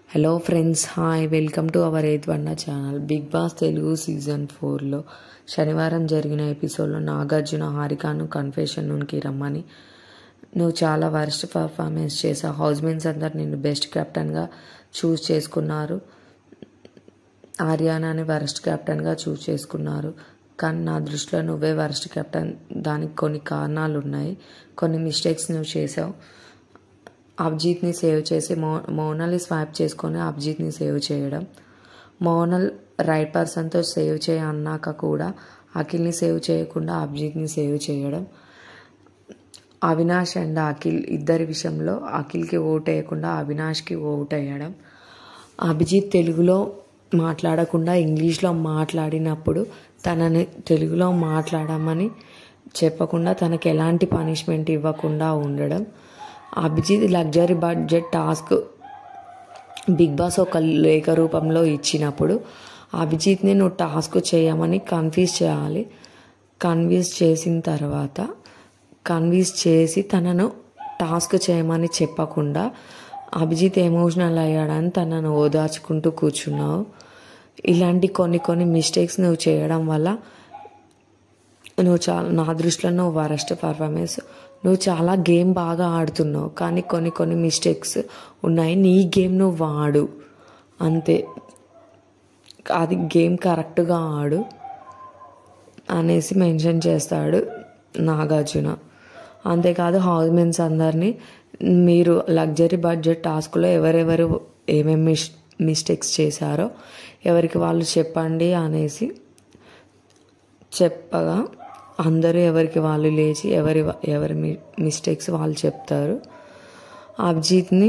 hello friends hi welcome to our ఎయిత్ వన్న channel big boss Telugu season ఫోర్లో శనివారం జరిగిన ఎపిసోడ్లో నాగార్జున హారికాను కన్ఫెషన్ నుంచి రమ్మని నువ్వు చాలా వరస్ట్ పర్ఫార్మెన్స్ చేసావు హౌస్ మేట్స్ అందరు నిన్ను బెస్ట్ కెప్టెన్గా చూస్ చేసుకున్నారు ఆర్యానాని వరస్ట్ కెప్టెన్గా చూస్ చేసుకున్నారు కానీ నా దృష్టిలో నువ్వే వరస్ట్ కెప్టెన్ దానికి కొన్ని కారణాలు ఉన్నాయి కొన్ని మిస్టేక్స్ నువ్వు చేసావు అభిజిత్ని సేవ్ చేసి మో మోనల్ని స్వాప్ చేసుకొని అభిజిత్ని సేవ్ చేయడం మోనల్ రైట్ పర్సన్తో సేవ్ చేయ అన్నాక కూడా అఖిల్ని సేవ్ చేయకుండా అభిజిత్ని సేవ్ చేయడం అవినాష్ అండ్ అఖిల్ ఇద్దరి విషయంలో అఖిల్కి ఓట్ వేయకుండా అవినాష్కి ఓట్ వేయడం అభిజిత్ తెలుగులో మాట్లాడకుండా ఇంగ్లీష్లో మాట్లాడినప్పుడు తనని తెలుగులో మాట్లాడమని చెప్పకుండా తనకి ఎలాంటి పనిష్మెంట్ ఇవ్వకుండా ఉండడం Abhijeet luxury budget task big boss ఒక లేఖ రూపంలో ఇచ్చినప్పుడు అభిజిత్ని నువ్వు టాస్క్ చేయమని కన్ఫ్యూజ్ చేయాలి కన్విన్స్ చేసిన తర్వాత కన్విన్స్ చేసి తనను టాస్క్ చేయమని చెప్పకుండా అభిజిత్ ఎమోషనల్ అయ్యాడని తనను ఓదార్చుకుంటూ కూర్చున్నావు ఇలాంటి కొన్ని కొన్ని మిస్టేక్స్ నువ్వు చేయడం వల్ల నువ్వు చాలా నా దృష్టిలో నువ్వు వరస్ట్ పర్ఫార్మెన్స్ నువ్వు చాలా గేమ్ బాగా ఆడుతున్నావు కానీ కొన్ని కొన్ని మిస్టేక్స్ ఉన్నాయి నీ గేమ్ నువ్వు వాడు అంతే అది గేమ్ కరెక్ట్గా ఆడు అనేసి మెన్షన్ చేస్తాడు నాగార్జున అంతేకాదు హౌస్ మెన్స్ అందరినీ మీరు లగ్జరీ బడ్జెట్ టాస్క్లో ఎవరెవరు ఏమేమి మిస్ మిస్టేక్స్ చేశారో ఎవరికి వాళ్ళు చెప్పండి అనేసి చెప్పగా అందరూ ఎవరికి వాళ్ళు లేచి ఎవరి ఎవరి మిస్టేక్స్ వాళ్ళు చెప్తారు అభిజిత్ని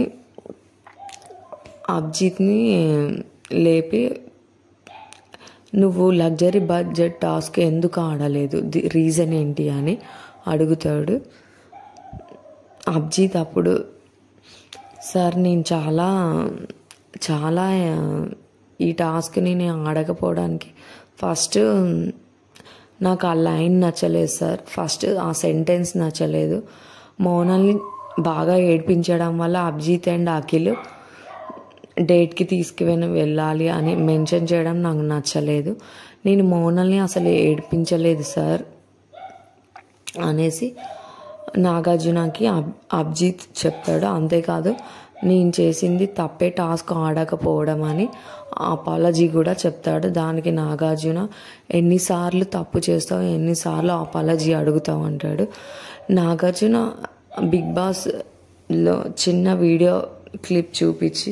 అభిజిత్ని లేపి నువ్వు లగ్జరీ బడ్జెట్ టాస్క్ ఎందుకు ఆడలేదు ది రీజన్ ఏంటి అని అడుగుతాడు అభిజిత్ అప్పుడు సార్ నేను చాలా చాలా ఈ టాస్క్ని నేను ఆడకపోవడానికి ఫస్ట్ నాకు ఆ లైన్ నచ్చలేదు సార్ ఫస్ట్ ఆ సెంటెన్స్ నచ్చలేదు మోనల్ని బాగా ఏడ్పించడం వల్ల అభిజిత్ అండ్ అఖిల్ డేట్కి తీసుకువెని వెళ్ళాలి అని మెన్షన్ చేయడం నాకు నచ్చలేదు నేను మోనల్ని అసలు ఏడ్పించలేదు సార్ అనేసి నాగార్జునకి అబ్ అభిజిత్ చెప్తాడు అంతేకాదు నేను చేసింది తప్పే టాస్క్ ఆడకపోవడం అని అపాలజీ కూడా చెప్తాడు దానికి నాగార్జున ఎన్నిసార్లు తప్పు చేస్తావు ఎన్నిసార్లు అపాలజీ అడుగుతావు అంటాడు నాగార్జున బిగ్ బాస్లో చిన్న వీడియో క్లిప్ చూపించి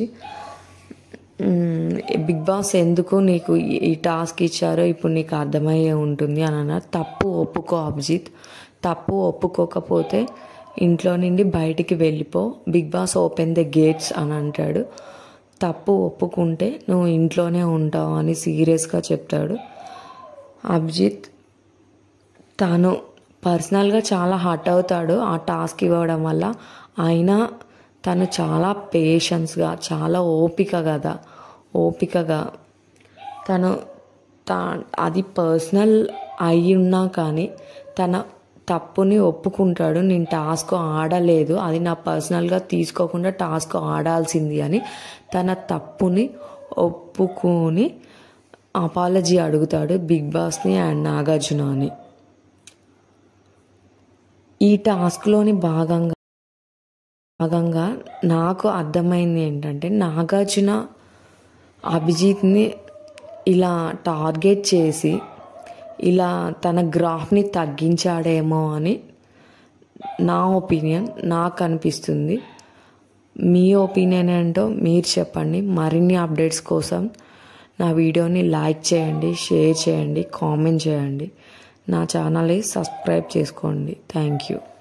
బిగ్ బాస్ ఎందుకు నీకు ఈ టాస్క్ ఇచ్చారో ఇప్పుడు నీకు అర్థమయ్యే ఉంటుంది అని అన్నారు తప్పు ఒప్పుకో అభిజిత్ తప్పు ఒప్పుకోకపోతే ఇంట్లో నుండి బయటికి వెళ్ళిపో big boss open the gates అని అంటాడు తప్పు ఒప్పుకుంటే నువ్వు ఇంట్లోనే ఉంటావు అని సీరియస్గా చెప్తాడు అభిజిత్ తాను పర్సనల్గా చాలా హర్ట్ అవుతాడు ఆ టాస్క్ ఇవ్వడం వల్ల అయినా తను చాలా పేషెన్స్గా చాలా ఓపిక కదా ఓపికగా తను తా అది పర్సనల్ అయి ఉన్నా కానీ తన తప్పుని ఒప్పుకుంటాడు నేను టాస్క్ ఆడలేదు అది నా పర్సనల్గా తీసుకోకుండా టాస్క్ ఆడాల్సింది అని తన తప్పుని ఒప్పుకొని అపాలజీ అడుగుతాడు బిగ్ బాస్ని అండ్ నాగార్జునని ఈ టాస్క్లోని భాగంగా భాగంగా నాకు అర్థమైంది ఏంటంటే నాగార్జున అభిజిత్ని ఇలా టార్గెట్ చేసి ఇలా తన గ్రాఫ్ని తగ్గించాడేమో అని నా ఒపీనియన్ నాకు అనిపిస్తుంది మీ ఒపీనియన్ ఏంటో మీరు చెప్పండి మరిన్ని అప్డేట్స్ కోసం నా వీడియోని లైక్ చేయండి షేర్ చేయండి కామెంట్ చేయండి నా ఛానల్ని సబ్స్క్రైబ్ చేసుకోండి థ్యాంక్ యూ